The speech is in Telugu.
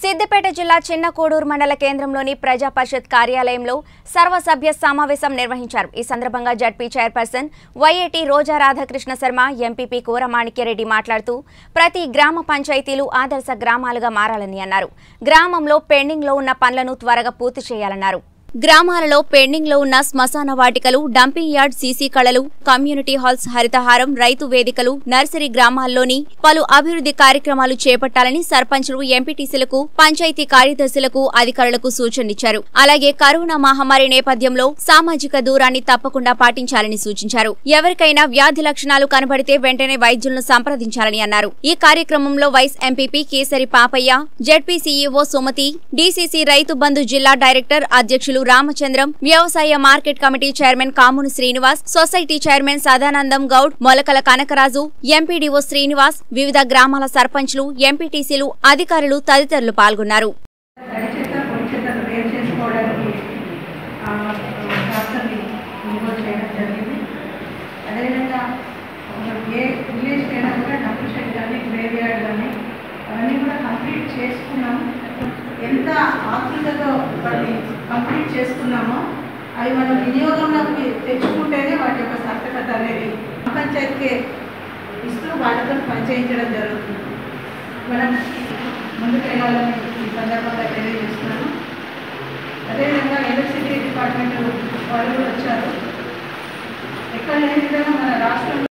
సిద్దిపేట జిల్లా చిన్న కోడూరు మండల కేంద్రంలోని ప్రజా పరిషత్ కార్యాలయంలో సర్వసభ్య సమావేశం నిర్వహించారు ఈ సందర్భంగా జడ్పీ చైర్పర్సన్ వైఏటి రోజా రాధాకృష్ణ శర్మ ఎంపీపీ కూరమాణిక్యరెడ్డి మాట్లాడుతూ ప్రతి గ్రామ పంచాయతీలు ఆదర్శ గ్రామాలుగా మారాలని అన్నారు గ్రామంలో పెండింగ్లో ఉన్న పనులను త్వరగా పూర్తి చేయాలన్నారు గ్రామాలలో పెండింగ్ లో ఉన్న శ్మశాన వాటికలు డంపింగ్ యార్డ్ సీసీ కళలు కమ్యూనిటీ హాల్స్ హరితహారం రైతు వేదికలు నర్సరీ గ్రామాల్లోని పలు అభివృద్ధి కార్యక్రమాలు చేపట్టాలని సర్పంచ్లు ఎంపీటీసీలకు పంచాయతీ కార్యదర్శులకు అధికారులకు సూచనలిచ్చారు అలాగే కరోనా మహమ్మారి నేపథ్యంలో సామాజిక దూరాన్ని తప్పకుండా పాటించాలని సూచించారు ఎవరికైనా వ్యాధి లక్షణాలు కనబడితే వెంటనే వైద్యులను సంప్రదించాలని అన్నారు ఈ కార్యక్రమంలో vice MPP Kesari Papaiah ZP CEO Sumathi DCC Rythu Bandhu జిల్లా డైరెక్టర్ అధ్యక్షులు రామచంద్రం వ్యవసాయ market committee chairman Kamuni Srinivas society chairman Sadanandam Goud Molakala Kanakaraju MPDO Srinivas వివిధ గ్రామాల సర్పంచ్లు ఎంపీటీసీలు అధికారులు తదితరులు పాల్గొన్నారు తడి చెత్త పొడి చెత్తను వేరు చేసుకోవడానికి ఆ, ట్రాక్టర్ని కొనుగోలు చేయడం జరిగింది అదేవిధంగా ఒక ఏ విలేజ్ అయినా కూడా డంప్ షెడ్ కానీ గ్రేవ్ యార్డ్ కానీ అవన్నీ కూడా కంప్లీట్ చేసుకున్నాము ఎంత ఆతృతతో వాటిని కంప్లీట్ చేసుకున్నామో అవి మనం వినియోగంలోకి తెచ్చుకుంటేనే వాటి యొక్క సార్థకత అనేది పంచాయతీకి ఇస్తూ వాళ్ళతో పనిచేయించడం జరుగుతుంది మనం ముందుకు వెళ్ళాలని ఈ సందర్భంగా తెలియజేస్తున్నాను అదేవిధంగా ఎలక్ట్రిసిటీ డిపార్ట్మెంట్ వాళ్ళు కూడా వచ్చారు ఎక్కడ లేని విధంగా మన రాష్ట్రంలో